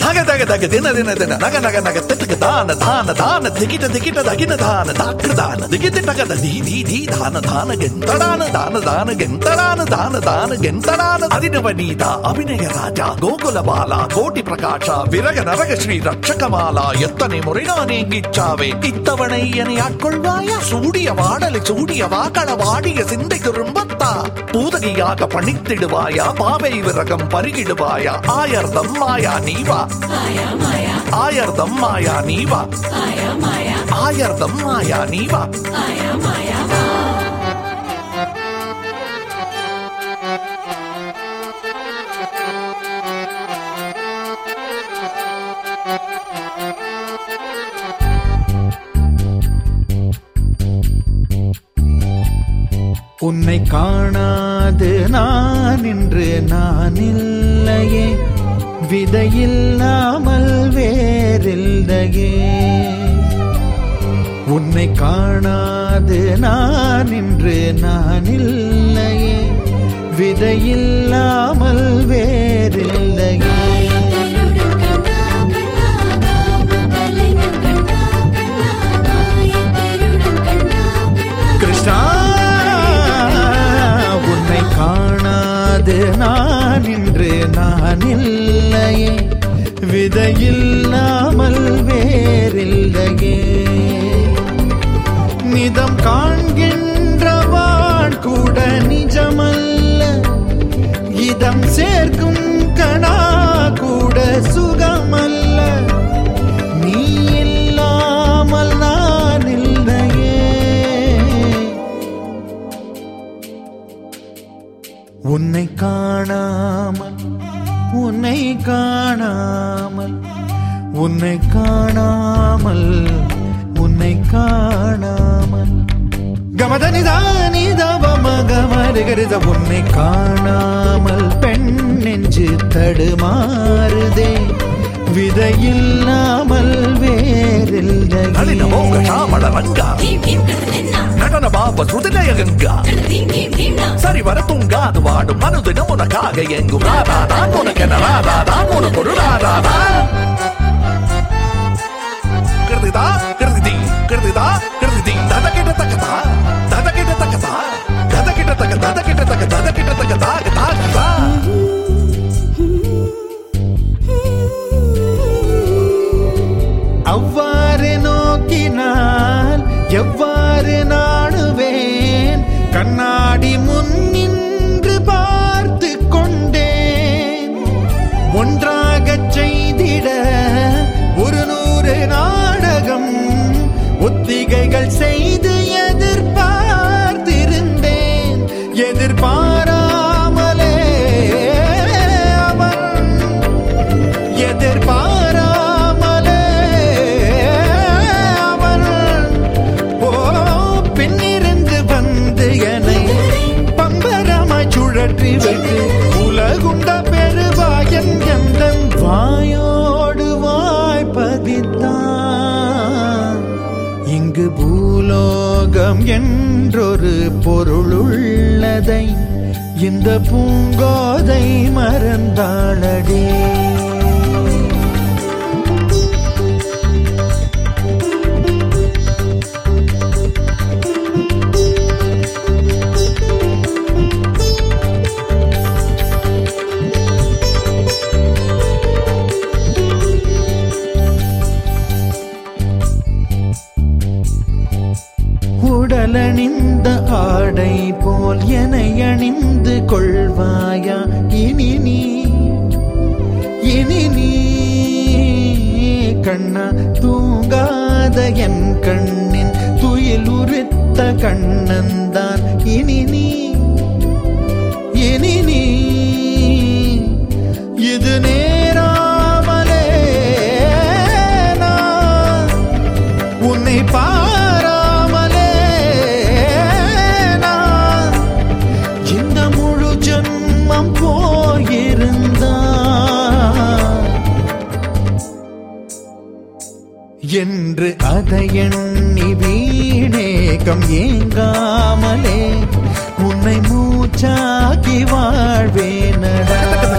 தக தக தக தின தின தின நக நக நக திட்டுக்கு தான தான தான திகிட்ட திகிட்ட தகின தான தாக்கு தான திகிட்டு டகத தி தி தி தான தான கெந்தடான தான தான கெந்தடான தான தான கெந்தடான அதினவ நீதா அபிநய ராஜா கோகுல பாலா கோட்டி பிரகாஷா விரக நரக ஸ்ரீ ரட்சகமாலா எத்தனை முறை நான் இங்கிச்சாவே இத்தவணை என்னை ஆட்கொள்வாயா சூடிய வாடலை சூடிய வாக்கள வாடிய சிந்தை திரும்பத்தா பூதகியாக பணித்திடுவாயா பாவை விரகம் பருகிடுவாயா ஆயர்தம் மாயா நீவா ஆயர்தம் மாயா நீவா ஆயர்தம் மாயா நீவா உன்னை காணாது நான் இன்று நான் இல்லையே விதையில்லாமல் வேறில்லையே உன்னை காணாது நான் இன்று நான் இல்லையே விதையில்லாமல் வேறில்லையே கிருஷ்ணா உன்னை காணாது நான் இன்று நான் இல்லையே விதையில்லாமல் வேறில்லையே நிதம் காண்கின்றவான் கூட நிஜமல்ல இதம் சேர்க்கும் கணா கூட சுகமல்ல நீ இல்லாமல் நான் இல்லையே உன்னை காணாமல் உன்னை காணாமல் உன்னை காணாமல் உன்னை காணாமல் கமதனிதானிதவமகமருகருத உன்னை காணாமல் பெண் நெஞ்சு தடுமாறுதே விதையில்லாமல் நளின மோக வேறில்லை சாமள ரங்கா நடன பாப சுதிலய கங்கா சரி வர தூங்காது வாடும் மனுதினம் உனக்காக எங்கும் ராதா தான் உனக்கென ராதா தான் உனக்கு ஒரு ராதா தான் கிருதிதா கிருதி கிருதிதா கிருதி தத கிட்ட தக்கதா தத கிட்ட தக்கதா தத கிட்ட தக்க தத கிட்ட தக்க தத கிட்ட தக்க தாக தாகதா அவ்வாறு நோக்கினால் எவ்வாறு நாணுவேன் கண்ணாடி முன் நின்று பார்த்து கொண்டேன் ஒன்றாகச் செய்திட ஒரு நூறு நாடகம் ஒத்திகைகள் செய்து எதிர்பார்த்திருந்தேன் எதிர்பாராமலே அவன் எதிர்பாராமலே அவன் ஓ பின்னிருந்து வந்து என்னை பம்பரமாய் சுழற்றி விட்டு உலகுண்ட பெருவாயன் எந்த வாயோடு வாய்ப்பதித்தான் இங்கு பூலோகம் என்றொரு பொருளுள்ளதை இந்த பூங்கோதை மறந்தாளடே உடலணிந்த ஆடை போல் என அணிந்து கொள்வாயா இனி நீ இனி நீ கண்ணா தூங்காத என் கண்ணின் துயில் உரித்த கண்ணன்தான் இனி நீ இனி நீ இது நேராமலே நான் உன்னை பாராமலே நான் இந்த முழு ஜன்மம் போயிருந்தா என்று அதை எண்ணி வீணேகம் ஏங்காமலே உன்னை மூச்சாக்கி வாழ்வேனடா